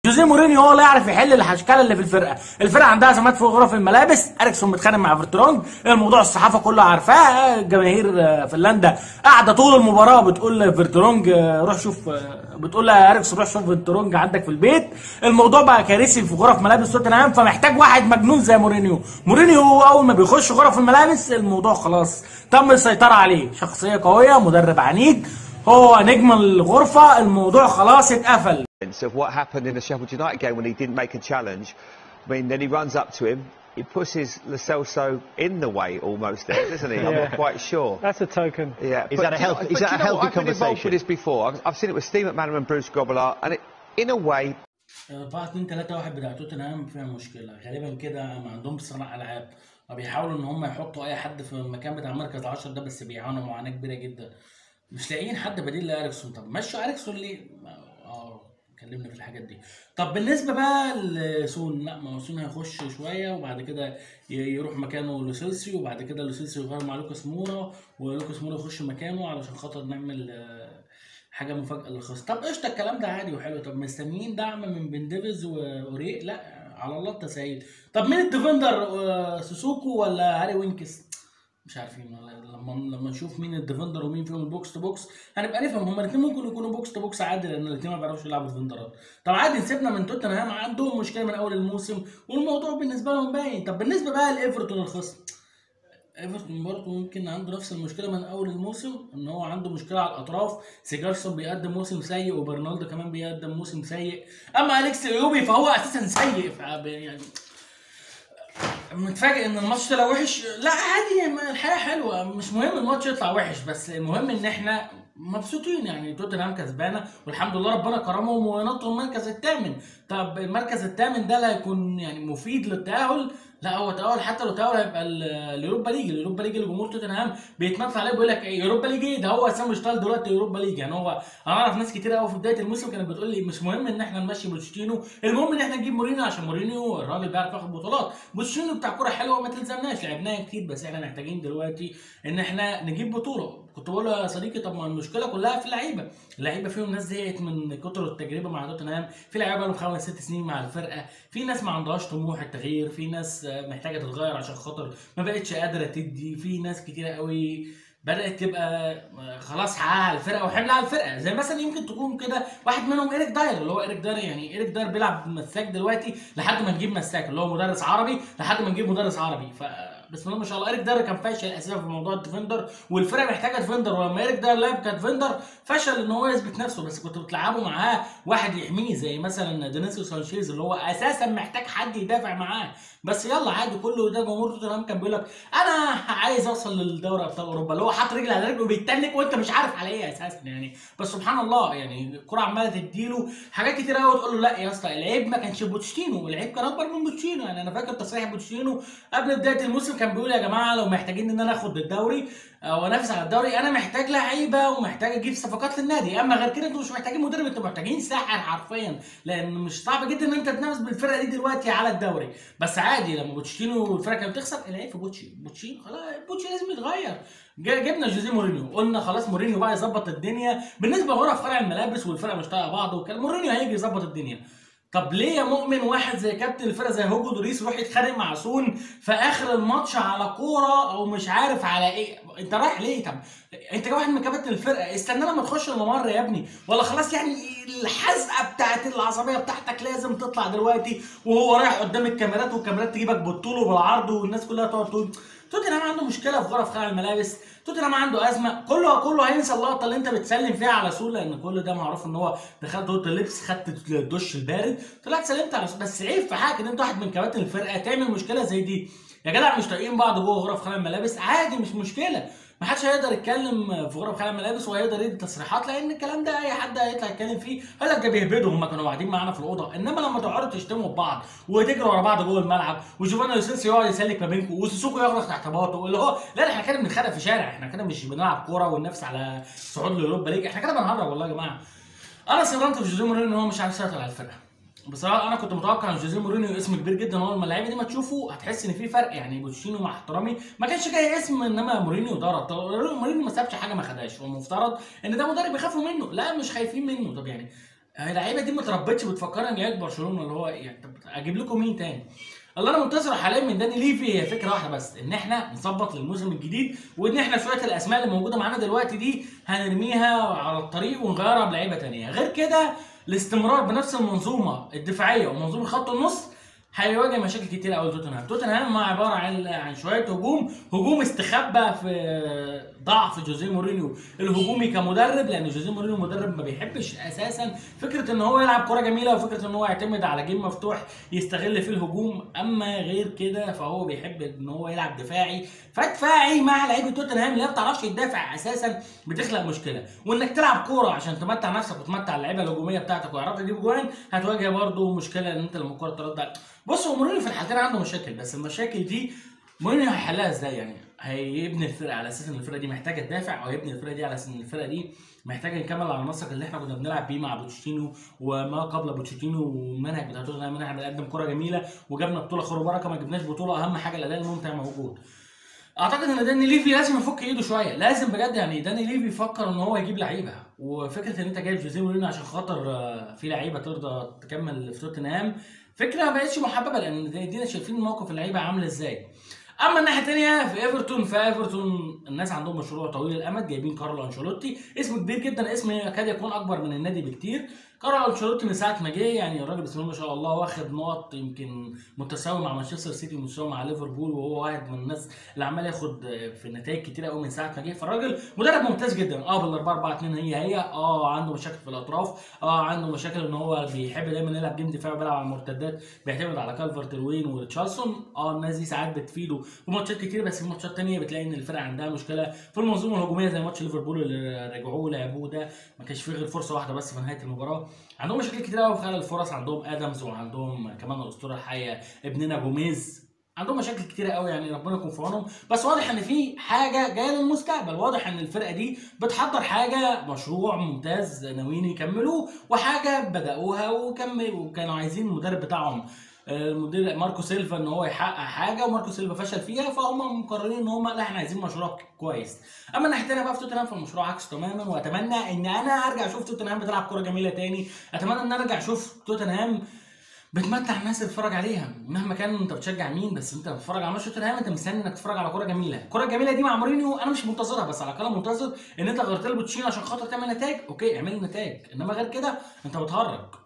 جوزيه مورينيو هو اللي يعرف يحل الاشكال اللي في الفرقه، الفرقه عندها ازمات في غرف الملابس، اريكسون متخانق مع فيرترونج، الموضوع الصحافه كلها عارفاه، جماهير آه، فنلندا قاعده طول المباراه بتقول لفيرترونج آه، روح شوف آه، بتقول لاريكسون روح شوف فيرترونج عندك في البيت، الموضوع بقى كارثي في غرف ملابس توتنهام فمحتاج واحد مجنون زي مورينيو، مورينيو اول ما بيخش غرف الملابس الموضوع خلاص تم السيطره عليه، شخصيه قويه، مدرب عنيد، هو نجم الغرفه، الموضوع خلاص اتقفل. of what happened in the Sheffield United game when he didn't make a challenge. I mean, then he runs up to him, he pushes Lo Celso in the way almost there, doesn't he? I'm Yeah. not quite sure. That's a token. Yeah, Is but that a do you health- know- is but that do a you know what? healthy I've been involved conversation? with this before. I've, I've seen it with Steve McManaman and Bruce Grobbelaar, and it, in a way, 4 2 3 1 بتاع توتنهام فيها مشكله غالبا كده ما عندهمش صناع العاب وبيحاولوا ان هم يحطوا اي حد في المكان بتاع مركز 10 ده بس بيعانوا معاناه كبيره جدا مش لاقيين حد بديل لاريكسون طب مشوا اريكسون ليه؟ اه اتكلمنا في الحاجات دي طب بالنسبه بقى لسون لا ما هو سون هيخش شويه وبعد كده ي- يروح مكانه لوسيلسي وبعد كده لوسيلسي يغير مع لوكاس مورا ولوكاس مورا يخش مكانه علشان خاطر نعمل آه، حاجه مفاجاه للخصم طب قشطه الكلام ده عادي وحلو طب مستنيين دعم من بن ديفيز واوريق لا على الله التسهيل طب مين الديفندر آه، سوسوكو ولا هاري وينكس مش عارفين والله لما لما نشوف مين الديفندر ومين فيهم البوكس تو بوكس هنبقى نفهم هما الاثنين ممكن يكونوا بوكس تو بوكس عادي لان الاثنين ما بيعرفوش يلعبوا ديفندرات طب عادي نسيبنا من توتنهام عندهم مشكله من اول الموسم والموضوع بالنسبه لهم باين طب بالنسبه بقى لايفرتون الخصم ايفرتون برضه يمكن عنده نفس المشكله من اول الموسم ان هو عنده مشكله على الاطراف سيجارسون بيقدم موسم سيء وبرنالدو كمان بيقدم موسم سيء اما اليكس ايوبي فهو اساسا سيء فب- يعني متفاجئ ان الماتش طلع وحش لا عادي ما الحياه حلوه مش مهم الماتش يطلع وحش بس المهم ان احنا مبسوطين يعني توتنهام كسبانه والحمد لله ربنا كرمهم ونطوا المركز الثامن طب المركز الثامن ده اللي هيكون يعني مفيد للتاهل لا هو تاهل حتى لو تاهل هيبقى ال- اليوروبا ليج اليوروبا ليج اللي جمهور توتنهام بيتنطط عليه بيقول لك ايه يوروبا ليج ايه ده هو اسامه اشتغل دلوقتي يوروبا ليج يعني هو انا اعرف ناس كتير قوي في بدايه الموسم كانت بتقول لي مش مهم ان احنا نمشي بوتشينو المهم ان احنا نجيب مورينيو عشان مورينيو الراجل بيعرف ياخد بطولات بوتشينو بتاع كوره حلوه ما تلزمناش لعبناها كتير بس احنا محتاجين دلوقتي ان احنا نجيب بطوله كنت بقول له يا صديقي طب ما المشكله كلها في اللعيبه اللعيبه فيهم ناس زهقت من كتر التجربه مع توتنهام في لعيبه بقالهم خمس ست سنين مع الفرقه في ناس ما عندهاش طموح التغيير في ناس آه، محتاجه تتغير عشان خاطر ما بقتش قادره تدي في ناس كتيره قوي بدات تبقى آه، خلاص حقها على الفرقه وحمل على الفرقه زي مثلا يمكن تكون كده واحد منهم ايريك داير اللي هو ايريك داير يعني ايريك داير بيلعب مساك دلوقتي لحد ما نجيب مساك اللي هو مدرس عربي لحد ما نجيب مدرس عربي ف بسم الله ما شاء الله ايريك داير كان فاشل اساسا في موضوع الديفندر والفرقه محتاجه ديفندر ولما ايريك داير لعب كديفندر فشل ان هو يثبت نفسه بس كنت بتلعبه معاه واحد يحميه زي مثلا دينيسيو سانشيز اللي هو اساسا محتاج حد يدافع معاه بس يلا عادي كله ده جمهور توتنهام كان بيقول لك انا عايز اوصل للدوري ابطال اوروبا اللي هو حاطط رجل على رجل وبيتنك وانت مش عارف على ايه اساسا يعني بس سبحان الله يعني الكره عماله تديله حاجات كتير قوي تقول له لا يا اسطى العيب ما كانش بوتشينو العيب كان اكبر من بوتشينو يعني انا فاكر تصريح بوتشينو قبل بدايه الموسم كان بيقول يا جماعه لو محتاجين ان انا اخد الدوري آه، وانافس على الدوري انا محتاج لعيبه ومحتاج اجيب صفقات للنادي اما غير كده انتوا مش محتاجين مدرب انتوا محتاجين ساحر حرفيا لان مش صعب جدا ان انت تنافس بالفرقه دي دلوقتي على الدوري بس عادي لما بوتشينو الفرقه كانت بتخسر العيب في بوتشي بوتشي خلاص بوتشي لازم يتغير جا- جبنا جوزيه مورينيو قلنا خلاص مورينيو بقى يظبط الدنيا بالنسبه لغرف خلع الملابس والفرقه مش طايقه بعض وكلام مورينيو هيجي يظبط الدنيا طب ليه يا مؤمن واحد زي كابتن الفرقه زي هوجو دوريس يروح يتخانق مع سون في اخر الماتش على كوره او مش عارف على ايه انت رايح ليه طب انت واحد من كابتن الفرقه استنى لما تخش الممر يا ابني ولا خلاص يعني الحزقه بتاعت العصبيه بتاعتك لازم تطلع دلوقتي وهو رايح قدام الكاميرات والكاميرات تجيبك بالطول وبالعرض والناس كلها تقعد تقول توتنهام عنده مشكله في غرف خلع الملابس توتنهام عنده ازمه كله كله هينسى اللقطه اللي انت بتسلم فيها على سول لان كل ده معروف ان هو دخلت اوضه اللبس خدت الدش البارد طلعت سلمت على سول بس عيب في حاجه ان انت واحد من كباتن الفرقه تعمل مشكله زي دي يا جدع مش طايقين بعض جوه غرف خلع الملابس عادي مش مشكله ما حدش هيقدر يتكلم في غرف خلع الملابس وهيقدر يدي تصريحات لان الكلام ده اي حد هيطلع يتكلم فيه قال لك ده بيهبدوا هم كانوا قاعدين معانا في الاوضه انما لما تقعدوا تشتموا في بعض وتجروا ورا بعض جوه الملعب وجوفانا لوسيلسي يقعد يسلك ما بينكم وسوسوكو يغلق تحت باطه اللي هو لا احنا كده بنتخانق في شارع احنا كده مش بنلعب كوره وننافس على صعود لاوروبا ليج احنا كده بنهرج والله يا جماعه انا صدمت في جوزيه مورينيو ان هو مش عارف يسيطر على الفرقه بصراحه انا كنت متوقع ان جوزيه مورينيو اسم كبير جدا هو لما اللعيبه دي ما تشوفه هتحس ان في فرق يعني بوتشينو مع احترامي ما كانش جاي اسم انما مورينيو ضرب طب مورينيو ما سابش حاجه ما خدهاش هو المفترض ان ده مدرب يخافوا منه لا مش خايفين منه طب يعني اللعيبه دي ما تربتش بتفكرني ان لعيبه برشلونه اللي هو يعني طب اجيب لكم مين تاني؟ اللي انا منتظره حاليا من داني ليفي هي فكره واحده بس ان احنا نظبط للموسم الجديد وان احنا شويه الاسماء اللي موجوده معانا دلوقتي دي هنرميها على الطريق ونغيرها بلعيبه تانيه غير كده الاستمرار بنفس المنظومه الدفاعيه ومنظومه خط النص هيواجه مشاكل كتير قوي توتنهام توتنهام عباره عن عن شويه هجوم هجوم استخبى في ضعف جوزيه مورينيو الهجومي كمدرب لان جوزيه مورينيو مدرب ما بيحبش اساسا فكره ان هو يلعب كره جميله وفكره ان هو يعتمد على جيم مفتوح يستغل فيه الهجوم اما غير كده فهو بيحب ان هو يلعب دفاعي فدفاعي مع لعيبه توتنهام اللي ما بتعرفش تدافع اساسا بتخلق مشكله وانك تلعب كوره عشان تمتع نفسك وتمتع اللعيبه الهجوميه بتاعتك ويعرفوا يجيبوا جوان هتواجه برضه مشكله ان انت لما الكوره ترد بص هو مورينيو في الحالتين عنده مشاكل بس المشاكل دي مورينيو هيحلها ازاي يعني هيبني الفرقه على اساس ان الفرقه دي محتاجه تدافع او هيبني الفرقه دي على اساس ان الفرقه دي محتاجه نكمل على النسق اللي احنا كنا بنلعب بيه مع بوتشيتينو وما قبل بوتشيتينو والمنهج بتاع توتنهام ان احنا بنقدم كره جميله وجبنا بطوله خير وبركه ما جبناش بطوله اهم حاجه الاداء الممتع موجود اعتقد ان داني ليفي لازم يفك ايده شويه لازم بجد يعني داني ليفي يفكر ان هو يجيب لعيبه وفكره ان انت جايب جوزيه مورينيو عشان خاطر في لعيبه ترضى تكمل في توتنهام فكره ما بقتش محببه لان دينا شايفين موقف اللعيبه عامل ازاي اما الناحيه الثانيه في ايفرتون في ايفرتون الناس عندهم مشروع طويل الامد جايبين كارلو انشيلوتي اسم كبير جدا اسم يكاد يكون اكبر من النادي بكتير كارلو انشيلوتي من ساعه ما جه يعني الراجل بسم الله ما شاء الله واخد نقط يمكن متساوي مع مانشستر سيتي ومتساوي مع ليفربول وهو واحد من الناس اللي عمال ياخد في نتائج كتيره قوي من ساعه ما جه فالراجل مدرب ممتاز جدا اه بال 4 4 2 هي هي اه عنده مشاكل في الاطراف اه عنده مشاكل ان هو بيحب دايما يلعب جيم دفاعي وبيلعب على المرتدات بيعتمد على كالفرت لوين وريتشاردسون اه الناس دي ساعات بتفيده في ماتشات كتير بس في ماتشات تانية بتلاقي ان الفرقه عندها مشكله في المنظومه الهجوميه زي ماتش ليفربول اللي رجعوه لعبوه ده ما كانش فيه غير فرصه واحده بس في نهايه المباراه عندهم مشاكل كتير قوي في خلال الفرص عندهم ادمز وعندهم كمان الاسطوره الحيه ابننا جوميز عندهم مشاكل كتيره قوي يعني ربنا يكون في عونهم بس واضح ان في حاجه جايه للمستقبل واضح ان الفرقه دي بتحضر حاجه مشروع ممتاز ناويين يكملوه وحاجه بداوها وكملوا وكانوا عايزين المدرب بتاعهم المدير ماركو سيلفا ان هو يحقق حاجه وماركو سيلفا فشل فيها فهم مقررين ان هم لا احنا عايزين مشروع كويس اما الناحيه الثانيه بقى في توتنهام فالمشروع عكس تماما واتمنى ان انا ارجع اشوف توتنهام بتلعب كوره جميله تاني اتمنى ان ارجع اشوف توتنهام بتمتع الناس اللي بتتفرج عليها مهما كان انت بتشجع مين بس انت بتتفرج على ماتش توتنهام انت مستني انك تتفرج على كوره جميله الكوره الجميله دي مع مورينيو انا مش منتظرها بس على الاقل منتظر ان انت غيرت له بوتشينو عشان خاطر تعمل نتائج اوكي اعمل نتائج انما غير كده انت بتهرج